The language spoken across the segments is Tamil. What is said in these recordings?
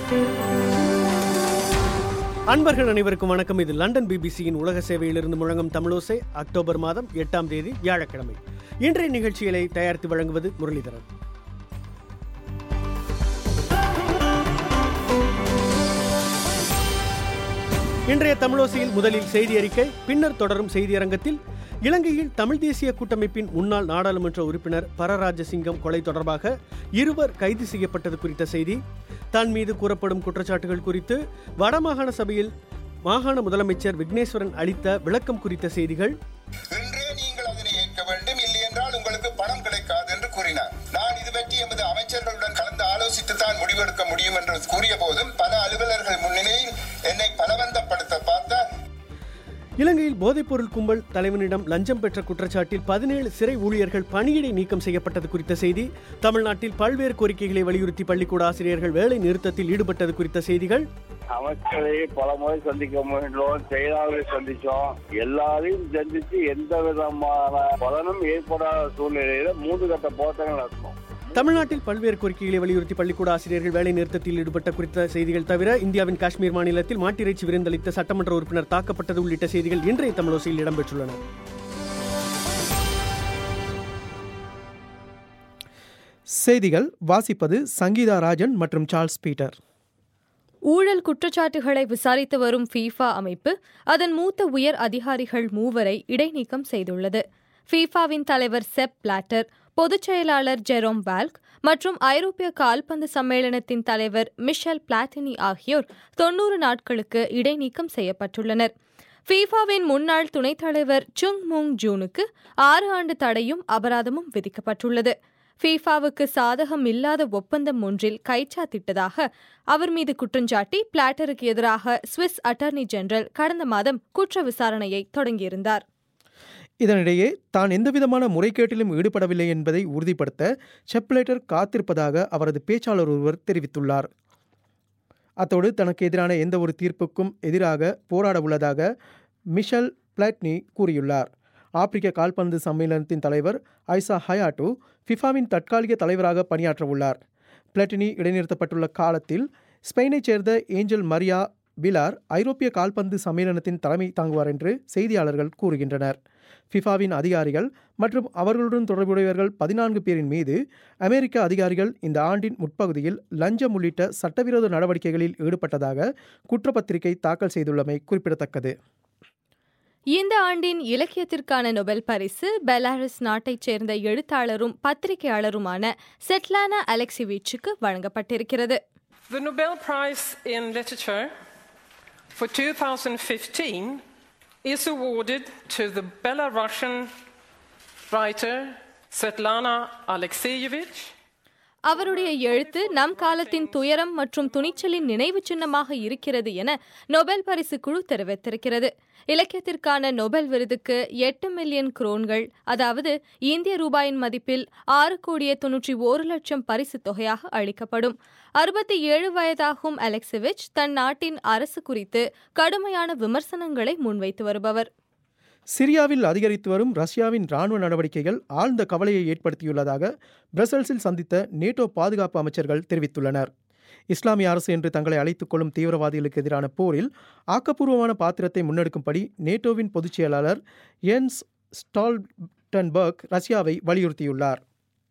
அன்பர்கள் அனைவருக்கும் வணக்கம் இது லண்டன் பிபிசியின் உலக சேவையிலிருந்து முழங்கும் தமிழோசை அக்டோபர் மாதம் எட்டாம் தேதி வியாழக்கிழமை இன்றைய நிகழ்ச்சிகளை தயாரித்து வழங்குவது முரளிதரன் இன்றைய தமிழோசையில் முதலில் செய்தி அறிக்கை பின்னர் தொடரும் செய்தியரங்கத்தில் இலங்கையில் தமிழ் தேசிய கூட்டமைப்பின் முன்னாள் நாடாளுமன்ற உறுப்பினர் பரராஜசிங்கம் கொலை தொடர்பாக இருவர் கைது செய்யப்பட்டது குறித்த செய்தி தன் மீது கூறப்படும் குற்றச்சாட்டுகள் குறித்து வடமாகாண சபையில் மாகாண முதலமைச்சர் விக்னேஸ்வரன் அளித்த விளக்கம் குறித்த செய்திகள் இன்றே நீங்கள் அதனை ஏற்க வேண்டும் இல்லை என்றால் உங்களுக்கு பணம் கிடைக்காது என்று கூறினார் நான் இது பற்றி எமது அமைச்சர்களுடன் கலந்து ஆலோசித்து தான் முடிவெடுக்க முடியும் என்று கூறிய போதும் பல அலுவலர்கள் முன்னிலையில் என்னை பலவந்தப்படுத்த பார்த்தார் இலங்கையில் போதைப்பொருள் கும்பல் தலைவனிடம் லஞ்சம் பெற்ற குற்றச்சாட்டில் பதினேழு சிறை ஊழியர்கள் பணியிடை நீக்கம் செய்யப்பட்டது குறித்த செய்தி தமிழ்நாட்டில் பல்வேறு கோரிக்கைகளை வலியுறுத்தி பள்ளிக்கூட ஆசிரியர்கள் வேலை நிறுத்தத்தில் ஈடுபட்டது குறித்த செய்திகள் அமைச்சரை பல முறை சந்திக்க முயன்றோம் செயலாளரை சந்திச்சோம் எல்லாரையும் சந்திச்சு எந்த விதமான பலனும் ஏற்படாத சூழ்நிலையில மூன்று கட்ட போராட்டங்கள் நடத்தணும் தமிழ்நாட்டில் பல்வேறு கோரிக்கைகளை வலியுறுத்தி பள்ளிக்கூட ஆசிரியர்கள் வேலை நிறுத்தத்தில் ஈடுபட்ட குறித்த செய்திகள் தவிர இந்தியாவின் காஷ்மீர் மாநிலத்தில் மாட்டிறைச்சி விருந்தளித்த சட்டமன்ற உறுப்பினர் தாக்கப்பட்டது உள்ளிட்ட செய்திகள் இன்றைய தமிழோசையில் இடம்பெற்றுள்ளன செய்திகள் வாசிப்பது சங்கீதா ராஜன் மற்றும் சார்ல்ஸ் பீட்டர் ஊழல் குற்றச்சாட்டுகளை விசாரித்து வரும் ஃபீஃபா அமைப்பு அதன் மூத்த உயர் அதிகாரிகள் மூவரை இடைநீக்கம் செய்துள்ளது ஃபீஃபாவின் தலைவர் செப் பிளாட்டர் பொதுச் செயலாளர் ஜெரோம் வால்க் மற்றும் ஐரோப்பிய கால்பந்து சம்மேளனத்தின் தலைவர் மிஷல் பிளாட்டினி ஆகியோர் தொன்னூறு நாட்களுக்கு இடைநீக்கம் செய்யப்பட்டுள்ளனர் ஃபீஃபாவின் முன்னாள் துணைத் தலைவர் சுங் முங் ஜூனுக்கு ஆறு ஆண்டு தடையும் அபராதமும் விதிக்கப்பட்டுள்ளது ஃபீஃபாவுக்கு சாதகம் இல்லாத ஒப்பந்தம் ஒன்றில் கைச்சாத்திட்டதாக அவர் மீது குற்றஞ்சாட்டி பிளாட்டருக்கு எதிராக சுவிஸ் அட்டர்னி ஜெனரல் கடந்த மாதம் குற்ற விசாரணையை தொடங்கியிருந்தார் இதனிடையே தான் எந்தவிதமான முறைகேட்டிலும் ஈடுபடவில்லை என்பதை உறுதிப்படுத்த செப்லேட்டர் காத்திருப்பதாக அவரது பேச்சாளர் ஒருவர் தெரிவித்துள்ளார் அத்தோடு தனக்கு எதிரான எந்த ஒரு தீர்ப்புக்கும் எதிராக போராட உள்ளதாக மிஷல் பிளாட்னி கூறியுள்ளார் ஆப்பிரிக்க கால்பந்து சம்மேளனத்தின் தலைவர் ஐசா ஹயாட்டு ஃபிஃபாவின் தற்காலிக தலைவராக பணியாற்ற உள்ளார் பிளட்டினி இடைநிறுத்தப்பட்டுள்ள காலத்தில் ஸ்பெயினைச் சேர்ந்த ஏஞ்சல் மரியா பிலார் ஐரோப்பிய கால்பந்து சம்மேளனத்தின் தலைமை தாங்குவார் என்று செய்தியாளர்கள் கூறுகின்றனர் ஃபிஃபாவின் அதிகாரிகள் மற்றும் அவர்களுடன் தொடர்புடையவர்கள் பதினான்கு பேரின் மீது அமெரிக்க அதிகாரிகள் இந்த ஆண்டின் முற்பகுதியில் லஞ்சம் உள்ளிட்ட சட்டவிரோத நடவடிக்கைகளில் ஈடுபட்டதாக குற்றப்பத்திரிகை தாக்கல் செய்துள்ளமை குறிப்பிடத்தக்கது இந்த ஆண்டின் இலக்கியத்திற்கான நொபெல் பரிசு பெலாரஸ் நாட்டைச் சேர்ந்த எழுத்தாளரும் பத்திரிகையாளருமான செட்லானா அலெக்சிவிச்சுக்கு வழங்கப்பட்டிருக்கிறது The Nobel Prize in Literature for 2015 is awarded to the Belarusian writer Svetlana Alexeyevich. அவருடைய எழுத்து நம் காலத்தின் துயரம் மற்றும் துணிச்சலின் நினைவு சின்னமாக இருக்கிறது என நொபெல் பரிசு குழு தெரிவித்திருக்கிறது இலக்கியத்திற்கான நொபெல் விருதுக்கு எட்டு மில்லியன் குரோன்கள் அதாவது இந்திய ரூபாயின் மதிப்பில் ஆறு கோடியே தொன்னூற்றி ஒரு லட்சம் பரிசு தொகையாக அளிக்கப்படும் அறுபத்தி ஏழு வயதாகும் அலெக்சிவிச் தன் நாட்டின் அரசு குறித்து கடுமையான விமர்சனங்களை முன்வைத்து வருபவர் சிரியாவில் அதிகரித்து வரும் ரஷ்யாவின் ராணுவ நடவடிக்கைகள் ஆழ்ந்த கவலையை ஏற்படுத்தியுள்ளதாக பிரசல்ஸில் சந்தித்த நேட்டோ பாதுகாப்பு அமைச்சர்கள் தெரிவித்துள்ளனர் இஸ்லாமிய அரசு என்று தங்களை அழைத்துக் கொள்ளும் தீவிரவாதிகளுக்கு எதிரான போரில் ஆக்கப்பூர்வமான பாத்திரத்தை முன்னெடுக்கும்படி நேட்டோவின் பொதுச் செயலாளர் என்ஸ் ஸ்டால்டன்பர்க் ரஷ்யாவை வலியுறுத்தியுள்ளார்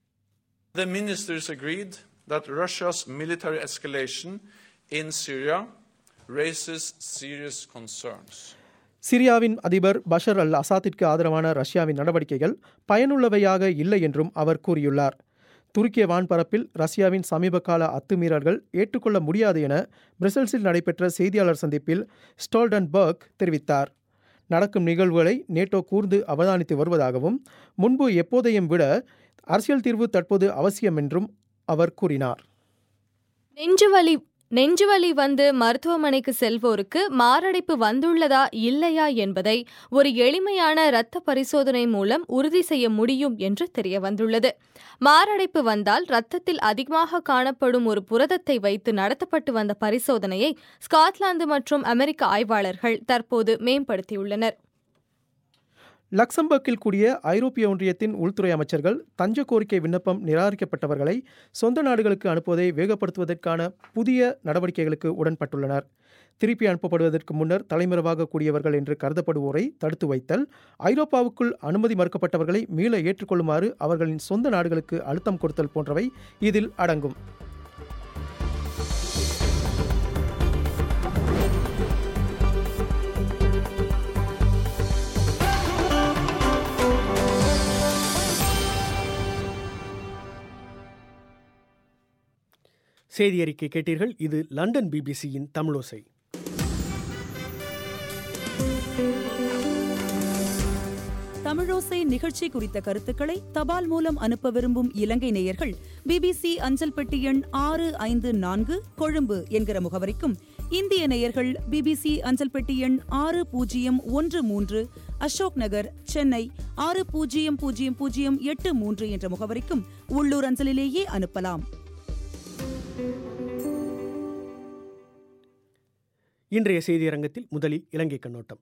The ministers agreed that Russia's military escalation in Syria raises serious concerns. சிரியாவின் அதிபர் பஷர் அல் அசாத்திற்கு ஆதரவான ரஷ்யாவின் நடவடிக்கைகள் பயனுள்ளவையாக இல்லை என்றும் அவர் கூறியுள்ளார் துருக்கிய வான்பரப்பில் ரஷ்யாவின் சமீபகால அத்துமீறல்கள் ஏற்றுக்கொள்ள முடியாது என பிரசல்ஸில் நடைபெற்ற செய்தியாளர் சந்திப்பில் ஸ்டால்டன்பர்க் தெரிவித்தார் நடக்கும் நிகழ்வுகளை நேட்டோ கூர்ந்து அவதானித்து வருவதாகவும் முன்பு எப்போதையும் விட அரசியல் தீர்வு தற்போது அவசியம் என்றும் அவர் கூறினார் நெஞ்சுவலி நெஞ்சுவலி வந்து மருத்துவமனைக்கு செல்வோருக்கு மாரடைப்பு வந்துள்ளதா இல்லையா என்பதை ஒரு எளிமையான இரத்த பரிசோதனை மூலம் உறுதி செய்ய முடியும் என்று தெரிய வந்துள்ளது மாரடைப்பு வந்தால் இரத்தத்தில் அதிகமாக காணப்படும் ஒரு புரதத்தை வைத்து நடத்தப்பட்டு வந்த பரிசோதனையை ஸ்காட்லாந்து மற்றும் அமெரிக்க ஆய்வாளர்கள் தற்போது மேம்படுத்தியுள்ளனர் லக்சம்பர்க்கில் கூடிய ஐரோப்பிய ஒன்றியத்தின் உள்துறை அமைச்சர்கள் தஞ்ச கோரிக்கை விண்ணப்பம் நிராகரிக்கப்பட்டவர்களை சொந்த நாடுகளுக்கு அனுப்புவதை வேகப்படுத்துவதற்கான புதிய நடவடிக்கைகளுக்கு உடன்பட்டுள்ளனர் திருப்பி அனுப்பப்படுவதற்கு முன்னர் தலைமறைவாக கூடியவர்கள் என்று கருதப்படுவோரை தடுத்து வைத்தல் ஐரோப்பாவுக்குள் அனுமதி மறுக்கப்பட்டவர்களை மீள ஏற்றுக்கொள்ளுமாறு அவர்களின் சொந்த நாடுகளுக்கு அழுத்தம் கொடுத்தல் போன்றவை இதில் அடங்கும் செய்தி அறிக்கை கேட்டீர்கள் இது லண்டன் பிபிசியின் தமிழோசை தமிழோசை நிகழ்ச்சி குறித்த கருத்துக்களை தபால் மூலம் அனுப்ப விரும்பும் இலங்கை நேயர்கள் பிபிசி அஞ்சல் பெட்டி எண் ஆறு ஐந்து நான்கு கொழும்பு என்கிற முகவரிக்கும் இந்திய நேயர்கள் பிபிசி அஞ்சல் பெட்டி எண் ஆறு பூஜ்ஜியம் ஒன்று மூன்று அசோக் நகர் சென்னை ஆறு பூஜ்ஜியம் பூஜ்ஜியம் பூஜ்ஜியம் எட்டு மூன்று என்ற முகவரிக்கும் உள்ளூர் அஞ்சலிலேயே அனுப்பலாம் இன்றைய செய்தியரங்கத்தில் முதலில் இலங்கை கண்ணோட்டம்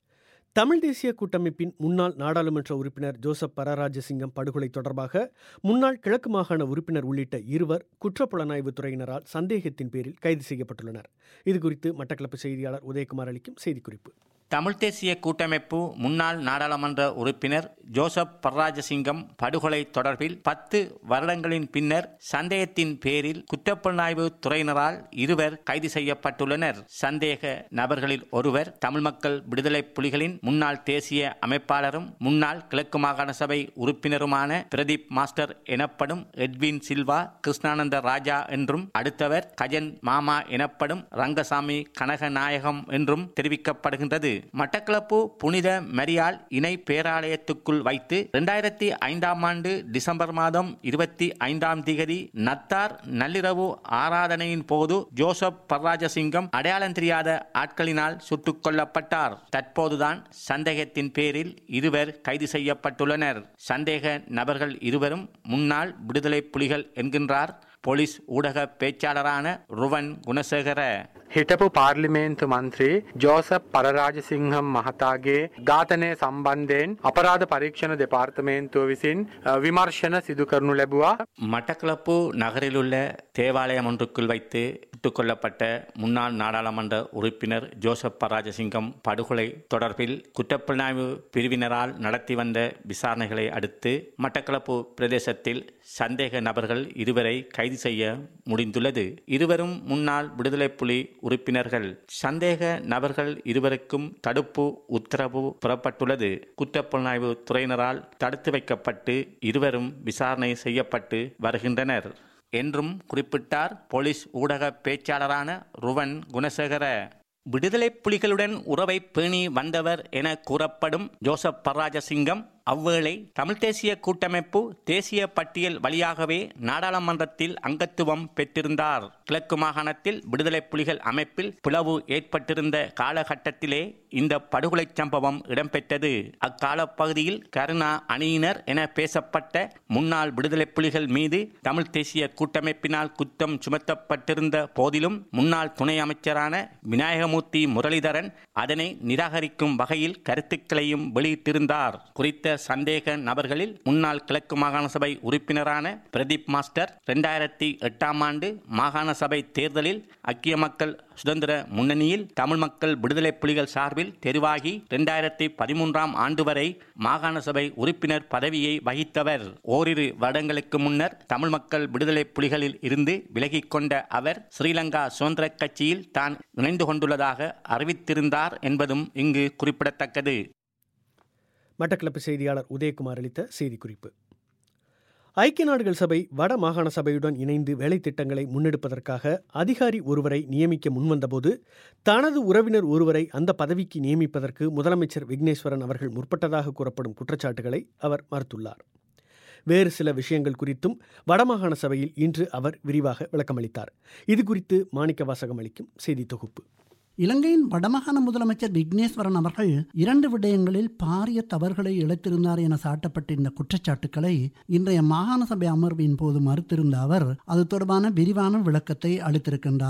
தமிழ் தேசிய கூட்டமைப்பின் முன்னாள் நாடாளுமன்ற உறுப்பினர் ஜோசப் பரராஜசிங்கம் படுகொலை தொடர்பாக முன்னாள் கிழக்கு மாகாண உறுப்பினர் உள்ளிட்ட இருவர் குற்றப்புலனாய்வு துறையினரால் சந்தேகத்தின் பேரில் கைது செய்யப்பட்டுள்ளனர் இதுகுறித்து மட்டக்களப்பு செய்தியாளர் உதயகுமார் அளிக்கும் செய்திக்குறிப்பு தமிழ் தேசிய கூட்டமைப்பு முன்னாள் நாடாளுமன்ற உறுப்பினர் ஜோசப் பர்ராஜசிங்கம் படுகொலை தொடர்பில் பத்து வருடங்களின் பின்னர் சந்தேகத்தின் பேரில் குற்றப்புலனாய்வு துறையினரால் இருவர் கைது செய்யப்பட்டுள்ளனர் சந்தேக நபர்களில் ஒருவர் தமிழ் மக்கள் விடுதலை புலிகளின் முன்னாள் தேசிய அமைப்பாளரும் முன்னாள் கிழக்கு மாகாண சபை உறுப்பினருமான பிரதீப் மாஸ்டர் எனப்படும் எட்வின் சில்வா கிருஷ்ணானந்த ராஜா என்றும் அடுத்தவர் கஜன் மாமா எனப்படும் ரங்கசாமி கனகநாயகம் என்றும் தெரிவிக்கப்படுகின்றது மட்டக்களப்பு புனித மரியாள் இணை பேராலயத்துக்குள் வைத்து இரண்டாயிரத்தி ஐந்தாம் ஆண்டு டிசம்பர் மாதம் இருபத்தி ஐந்தாம் திகதி நத்தார் நள்ளிரவு ஆராதனையின் போது ஜோசப் பர்ராஜசிங்கம் அடையாளம் தெரியாத ஆட்களினால் சுட்டுக் கொல்லப்பட்டார் தற்போதுதான் சந்தேகத்தின் பேரில் இருவர் கைது செய்யப்பட்டுள்ளனர் சந்தேக நபர்கள் இருவரும் முன்னாள் விடுதலை புலிகள் என்கின்றார் போலீஸ் ஊடக பேச்சாளரான ருவன் குணசேகர හිටපු පාර්ලිමේන්තු මන්ත්‍රී ජෝසප් පරරාජසිංහම් මහතාගේ ඝාතනය සම්බන්ධයෙන් අපරාධ පරීක්ෂණ දෙපාර්තමේන්තුව විසින් අ, විමර්ශන සිදු කරනු ලැබුවා. மட்டக்களப்பு நகரிலுள்ள தேவாலயம் ஒன்றுக்குள் வைத்து சுட்டுக் கொல்லப்பட்ட முன்னாள் நாடாளுமன்ற உறுப்பினர் ஜோசப் பராஜசிங்கம் படுகொலை தொடர்பில் குற்றப்புலனாய்வு பிரிவினரால் நடத்தி வந்த விசாரணைகளை அடுத்து மட்டக்களப்பு பிரதேசத்தில் சந்தேக நபர்கள் இருவரை கைது செய்ய முடிந்துள்ளது இருவரும் முன்னாள் விடுதலை புலி உறுப்பினர்கள் சந்தேக நபர்கள் இருவருக்கும் தடுப்பு உத்தரவு புறப்பட்டுள்ளது குற்றப்புலனாய்வு துறையினரால் தடுத்து வைக்கப்பட்டு இருவரும் விசாரணை செய்யப்பட்டு வருகின்றனர் என்றும் குறிப்பிட்டார் போலீஸ் ஊடக பேச்சாளரான ருவன் குணசேகர விடுதலை புலிகளுடன் உறவை பேணி வந்தவர் என கூறப்படும் ஜோசப் பராஜசிங்கம் அவ்வேளை தமிழ் தேசிய கூட்டமைப்பு தேசிய பட்டியல் வழியாகவே நாடாளுமன்றத்தில் அங்கத்துவம் பெற்றிருந்தார் கிழக்கு மாகாணத்தில் விடுதலை புலிகள் அமைப்பில் பிளவு ஏற்பட்டிருந்த காலகட்டத்திலே இந்த படுகொலை சம்பவம் இடம்பெற்றது அக்கால பகுதியில் கருணா அணியினர் என பேசப்பட்ட முன்னாள் விடுதலை புலிகள் மீது தமிழ் தேசிய கூட்டமைப்பினால் குற்றம் சுமத்தப்பட்டிருந்த போதிலும் முன்னாள் துணை அமைச்சரான விநாயகமூர்த்தி முரளிதரன் அதனை நிராகரிக்கும் வகையில் கருத்துக்களையும் வெளியிட்டிருந்தார் குறித்த சந்தேக நபர்களில் முன்னாள் கிழக்கு மாகாண சபை உறுப்பினரான பிரதீப் மாஸ்டர் இரண்டாயிரத்தி எட்டாம் ஆண்டு மாகாண சபை தேர்தலில் ஐக்கிய மக்கள் சுதந்திர முன்னணியில் தமிழ் மக்கள் விடுதலை புலிகள் சார்பில் தெரிவாகி இரண்டாயிரத்தி பதிமூன்றாம் ஆண்டு வரை மாகாண சபை உறுப்பினர் பதவியை வகித்தவர் ஓரிரு வருடங்களுக்கு முன்னர் தமிழ் மக்கள் விடுதலை புலிகளில் இருந்து விலகிக் கொண்ட அவர் ஸ்ரீலங்கா சுதந்திர கட்சியில் தான் இணைந்து கொண்டுள்ளதாக அறிவித்திருந்தார் என்பதும் இங்கு குறிப்பிடத்தக்கது மட்டக்களப்பு செய்தியாளர் உதயகுமார் அளித்த செய்திக்குறிப்பு ஐக்கிய நாடுகள் சபை வட மாகாண சபையுடன் இணைந்து வேலை திட்டங்களை முன்னெடுப்பதற்காக அதிகாரி ஒருவரை நியமிக்க முன்வந்தபோது தனது உறவினர் ஒருவரை அந்த பதவிக்கு நியமிப்பதற்கு முதலமைச்சர் விக்னேஸ்வரன் அவர்கள் முற்பட்டதாக கூறப்படும் குற்றச்சாட்டுகளை அவர் மறுத்துள்ளார் வேறு சில விஷயங்கள் குறித்தும் வடமாகாண சபையில் இன்று அவர் விரிவாக விளக்கமளித்தார் இது குறித்து மாணிக்க வாசகம் அளிக்கும் செய்தி தொகுப்பு இலங்கையின் வடமாகாண முதலமைச்சர் விக்னேஸ்வரன் அவர்கள் இரண்டு விடயங்களில் பாரிய தவறுகளை இழைத்திருந்தார் என சாட்டப்பட்டிருந்த குற்றச்சாட்டுக்களை இன்றைய மாகாண சபை அமர்வின் போது மறுத்திருந்த அவர் அது தொடர்பான விரிவான விளக்கத்தை அளித்திருக்கின்றார்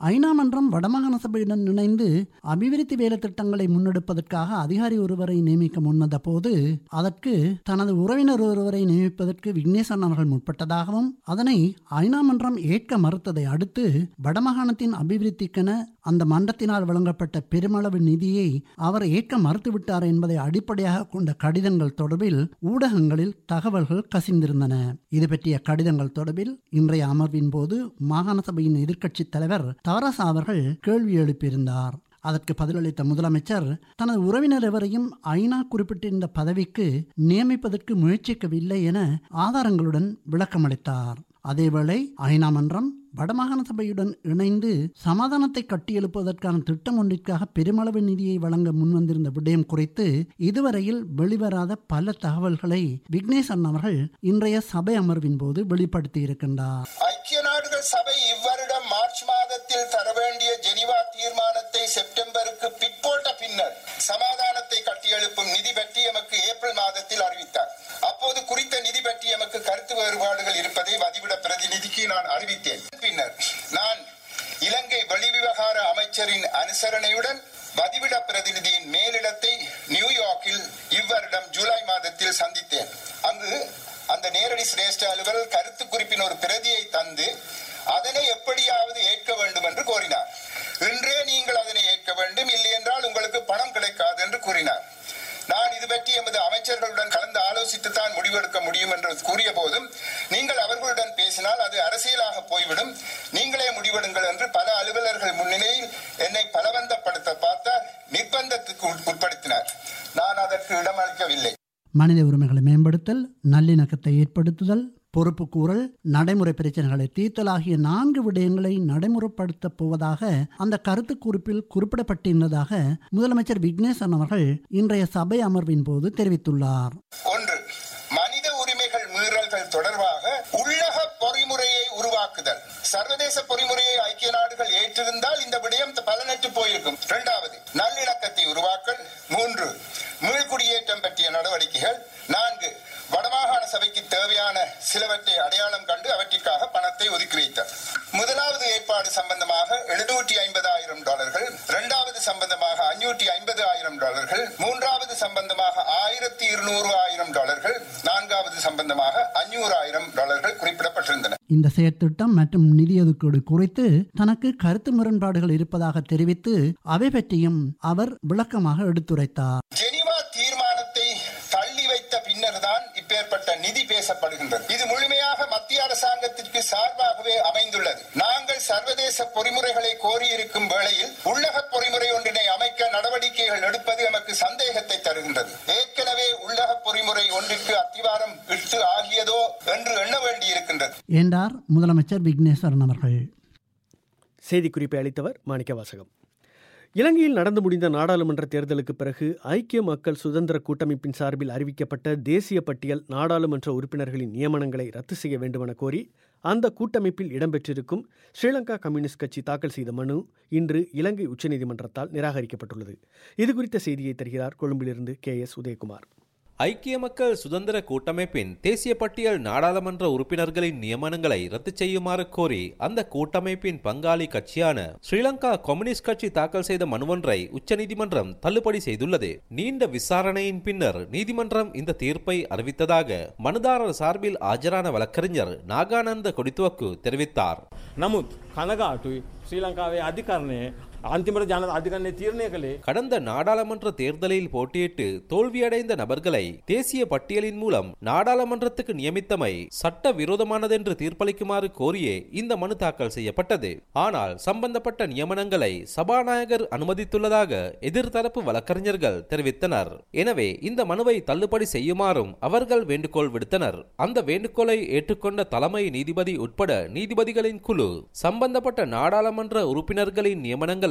ஐநா மன்றம் வடமாகாண சபையுடன் இணைந்து அபிவிருத்தி வேலை திட்டங்களை முன்னெடுப்பதற்காக அதிகாரி ஒருவரை நியமிக்க முன்வந்த போது அதற்கு தனது உறவினர் ஒருவரை நியமிப்பதற்கு விக்னேசன் அவர்கள் முற்பட்டதாகவும் அதனை ஐநா மன்றம் ஏற்க மறுத்ததை அடுத்து வடமாகாணத்தின் அபிவிருத்திக்கென அந்த மன்றத்தினால் வழங்கப்பட்ட பெருமளவு நிதியை அவர் ஏற்க மறுத்துவிட்டார் என்பதை அடிப்படையாக கொண்ட கடிதங்கள் தொடர்பில் ஊடகங்களில் தகவல்கள் கசிந்திருந்தன இது பற்றிய கடிதங்கள் தொடர்பில் இன்றைய அமர்வின் போது மாகாண சபையின் எதிர்க்கட்சித் தலைவர் தாராசா அவர்கள் கேள்வி எழுப்பியிருந்தார் அதற்கு பதிலளித்த முதலமைச்சர் தனது உறவினர் எவரையும் ஐநா குறிப்பிட்டிருந்த பதவிக்கு நியமிப்பதற்கு முயற்சிக்கவில்லை என ஆதாரங்களுடன் விளக்கமளித்தார் அதேவேளை ஐநா மன்றம் வடமாகாண சபையுடன் இணைந்து சமாதானத்தை கட்டியெழுப்புவதற்கான திட்டம் ஒன்றிற்காக பெருமளவு நிதியை வழங்க முன்வந்திருந்த விடயம் குறித்து இதுவரையில் வெளிவராத பல தகவல்களை விக்னேசன் அவர்கள் இன்றைய சபை அமர்வின் போது வெளிப்படுத்தியிருக்கின்றார் ஐக்கிய நாடுகள் சபை இவ்வருடம் மார்ச் மாதத்தில் தர வேண்டிய ஜெனிவா தீர்மானத்தை செப்டம்பருக்கு பிற்போட்ட பின்னர் சமாதானத்தை கட்டியெழுப்பும் நிதி பற்றி எமக்கு ஏப்ரல் மாதத்தில் அறிவித்தார் அப்போது குறித்த நிதி பற்றி எமக்கு கருத்து வேறுபாடுகள் இருப்பதை வதிவிட பிரதிநிதிக்கு நான் அறிவித்தேன் பின்னர் நான் இலங்கை வெளிவிவகார அமைச்சரின் அனுசரணையுடன் வதிவிட பிரதிநிதியின் மேலிடத்தை நியூயார்க்கில் இவ்வருடம் ஜூலை மாதத்தில் சந்தித்தேன் அங்கு அந்த நேரடி சிரேஷ்ட அலுவலர் கருத்து குறிப்பின் ஒரு பிரதியை தந்து அதனை எப்படியாவது ஏற்க வேண்டும் என்று கோரினார் இன்றே நீங்கள் அதனை ஏற்க வேண்டும் இல்லை என்றால் உங்களுக்கு பணம் கிடைக்காது என்று கூறினார் நான் இது பற்றி எமது அமைச்சர்களுடன் கலந்து ஆலோசித்து தான் முடிவெடுக்க முடியும் என்று கூறிய போதும் நீங்கள் அவர்களுடன் பேசினால் அது அரசியலாக போய்விடும் நீங்களே முடிவெடுங்கள் என்று பல அலுவலர்கள் முன்னிலையில் என்னை பலவந்தப்படுத்த பார்த்தார் நிர்பந்தத்துக்கு உட்படுத்தினார் நான் அதற்கு இடமளிக்கவில்லை மனித உரிமைகளை மேம்படுத்தல் நல்லிணக்கத்தை ஏற்படுத்துதல் பொறுப்பு கூறல் நடைமுறை பிரச்சனைகளை தீர்த்தல் ஆகிய நான்கு விடயங்களை நடைமுறைப்படுத்தப் போவதாக அந்த கருத்து குறிப்பில் குறிப்பிடப்பட்டிருந்ததாக முதலமைச்சர் விக்னேசன் அவர்கள் இன்றைய சபை அமர்வின் போது தெரிவித்துள்ளார் ஒன்று மனித உரிமைகள் மீறல்கள் தொடர்பாக உள்ளக பொறிமுறையை உருவாக்குதல் சர்வதேச பொறிமுறையை ஐக்கிய நாடுகள் ஏற்றிருந்தால் இந்த விடயம் பலனற்று போயிருக்கும் இரண்டாவது நல்லிணக்கத்தை உருவாக்கல் மூன்று மீள்குடியேற்றம் பற்றிய நடவடிக்கைகள் நான்கு வடமாகாண சபைக்கு தேவையான சிலவற்றை அடையாளம் கண்டு அவற்றிற்காக பணத்தை ஒதுக்கி வைத்தார் முதலாவது ஏற்பாடு சம்பந்தமாக எழுநூற்றி ஐம்பதாயிரம் டாலர்கள் இரண்டாவது சம்பந்தமாக அஞ்சூற்றி ஐம்பது ஆயிரம் டாலர்கள் மூன்றாவது சம்பந்தமாக ஆயிரத்தி இருநூறு ஆயிரம் டாலர்கள் நான்காவது சம்பந்தமாக அஞ்சூறு ஆயிரம் டாலர்கள் குறிப்பிடப்பட்டிருந்தன இந்த செயற்திட்டம் மற்றும் நிதி ஒதுக்கீடு குறித்து தனக்கு கருத்து முரண்பாடுகள் இருப்பதாக தெரிவித்து அவை பற்றியும் அவர் விளக்கமாக எடுத்துரைத்தார் ஜெனிவா தீர்மானத்தை தள்ளி வைத்த பின்னர் தான் இப்பேற்பட்ட நிதி பேசப்படுகின்றது இது முழுமையாக மத்திய அரசாங்கத்திற்கு சார்பாகவே அமைந்துள்ளது நாங்கள் சர்வதேச பொறிமுறைகளை கோரியிருக்கும் வேளையில் உள்ளக பொறிமுறை ஒன்றினை அமைக்க நடவடிக்கைகள் எடுப்பது எமக்கு சந்தேகத்தை தருகின்றது ஏற்கனவே உள்ளக பொறிமுறை ஒன்றிற்கு அத்திவாரம் இட்டு ஆகியதோ என்று எண்ண வேண்டியிருக்கின்றது என்றார் முதலமைச்சர் விக்னேஸ்வரன் அவர்கள் செய்திக்குறிப்பை அளித்தவர் மாணிக்கவாசகம் இலங்கையில் நடந்து முடிந்த நாடாளுமன்ற தேர்தலுக்கு பிறகு ஐக்கிய மக்கள் சுதந்திர கூட்டமைப்பின் சார்பில் அறிவிக்கப்பட்ட தேசிய பட்டியல் நாடாளுமன்ற உறுப்பினர்களின் நியமனங்களை ரத்து செய்ய வேண்டுமென கோரி அந்த கூட்டமைப்பில் இடம்பெற்றிருக்கும் ஸ்ரீலங்கா கம்யூனிஸ்ட் கட்சி தாக்கல் செய்த மனு இன்று இலங்கை உச்சநீதிமன்றத்தால் நிராகரிக்கப்பட்டுள்ளது இதுகுறித்த செய்தியை தருகிறார் கொழும்பிலிருந்து கே எஸ் உதயகுமார் ஐக்கிய மக்கள் சுதந்திர கூட்டமைப்பின் தேசிய பட்டியல் நாடாளுமன்ற உறுப்பினர்களின் நியமனங்களை ரத்து செய்யுமாறு கோரி அந்த கூட்டமைப்பின் பங்காளி கட்சியான ஸ்ரீலங்கா கம்யூனிஸ்ட் கட்சி தாக்கல் செய்த மனுவொன்றை உச்சநீதிமன்றம் தள்ளுபடி செய்துள்ளது நீண்ட விசாரணையின் பின்னர் நீதிமன்றம் இந்த தீர்ப்பை அறிவித்ததாக மனுதாரர் சார்பில் ஆஜரான வழக்கறிஞர் நாகானந்த கொடித்துவக்கு தெரிவித்தார் නමුත් කනගාටුයි ශ්‍රී ලංකාවේ අධිකරණය අන්තිමට ජන අධිකරණය තීරණය කළේ கடந்த நாடாளுமன்ற தேர்தலில் போட்டியிட்டு தோல்வியடைந்த நபர்களை தேசிய பட்டியலின் மூலம் நாடாளுமன்றத்துக்கு நியமித்தமை சட்ட விரோதமானதென்று தீர்ப்பளிக்குமாறு கோரியே இந்த மனு தாக்கல் செய்யப்பட்டது ஆனால் சம்பந்தப்பட்ட நியமனங்களை சபாநாயகர் அனுமதித்துள்ளதாக எதிர்த்தரப்பு வழக்கறிஞர்கள் தெரிவித்தனர் எனவே இந்த மனுவை தள்ளுபடி செய்யுமாறும் அவர்கள் வேண்டுகோள் விடுத்தனர் அந்த வேண்டுகோளை ஏற்றுக்கொண்ட தலைமை நீதிபதி உட்பட நீதிபதிகளின் குழு சம்பந்தப்பட்ட நாடாளுமன்ற உறுப்பினர்களின் நியமனங்களை